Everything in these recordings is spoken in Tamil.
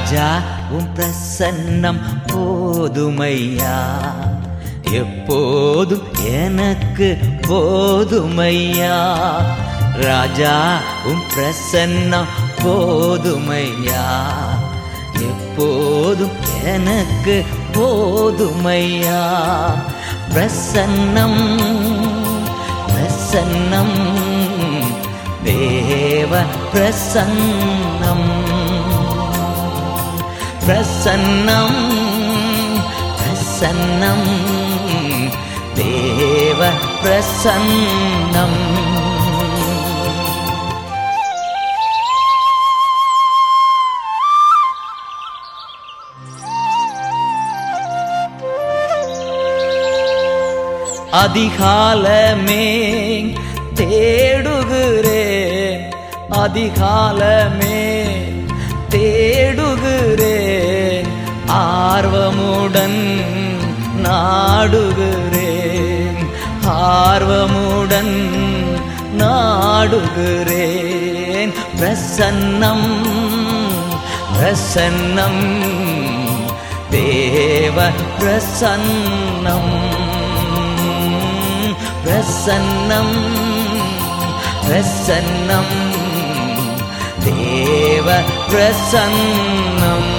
ராஜா உம் பிரசன்னம் போதுமையா எப்போதும் எனக்கு போதுமையா ராஜா உம் பிரசன்னம் போதுமையா எப்போதும் எனக்கு போதுமையா பிரசன்னம் பிரசன்னம் தேவ பிரசன்னம் பிரசன்னம் பிரசன்னம் தேவ பிரசன்னம் அதிகாலமே தேடுகிறேன் அதிகாலமே தேடுகிறேன் ஆர்வமுடன் நாடுகிறேன் ஆர்வமுடன் நாடுகிறேன் பிரசன்னம் பிரசன்னம் தேவ பிரசன்னம் பிரசன்னம் பிரசன்னம் தேவ பிரசன்னம்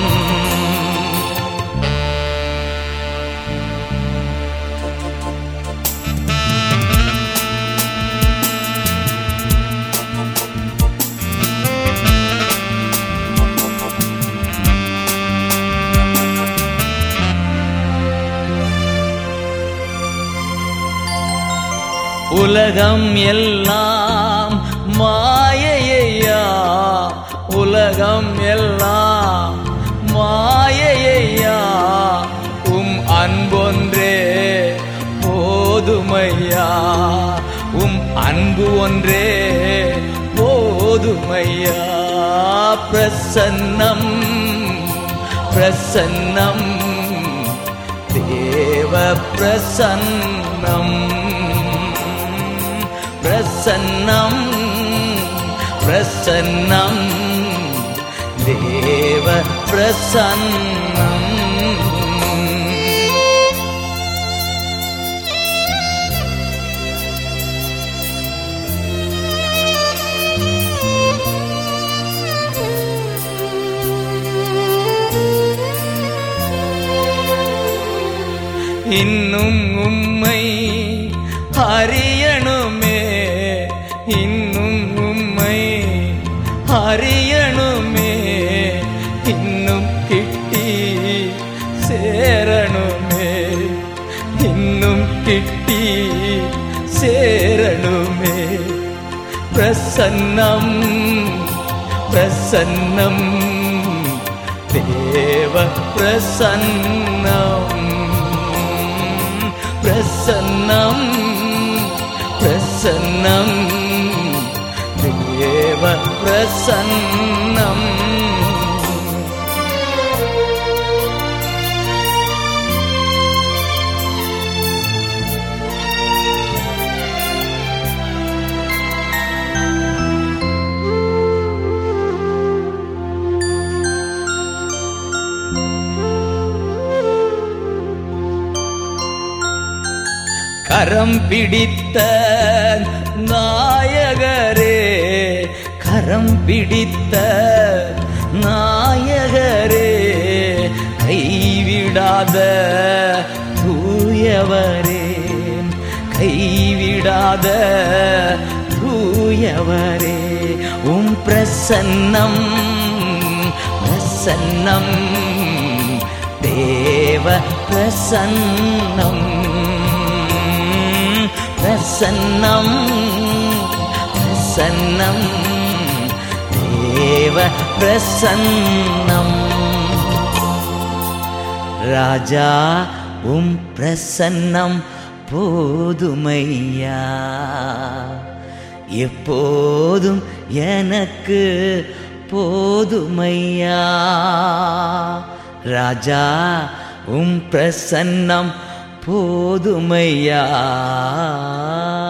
உலகம் எல்லாம் மாயையா உலகம் எல்லாம் மாயையா உம் அன்பொன்றே போதுமையா உம் அன்பு ஒன்றே போதுமையா பிரசன்னம் பிரசன்னம் தேவ பிரசன்னம் பிரசன்னம் பிரசன்னம் தேவ பிரசன்னம் இன்னும் உம்மை அறியணுமே இன்னும் உம்மை அறியணுமே இன்னும் கிட்டி சேரணுமே இன்னும் கிட்டி சேரணுமே பிரசன்னம் பிரசன்னம் தேவ பிரசன்னம் பிரசன்னம் பிரசன்னம் தேவ பிரசன்னம் கரம் பிடித்த நாயகரே கரம் பிடித்த நாயகரே கைவிடாத தூயவரே கைவிடாத தூயவரே உம் பிரசன்னம் பிரசன்னம் தேவ பிரசன்னம் பிரசன்னம் பிரசன்னம் தேவ பிரசன்னம் ராஜா உம் பிரசன்னம் போதுமையா எப்போதும் எனக்கு போதுமையா ராஜா உம் பிரசன்னம் போதுமையா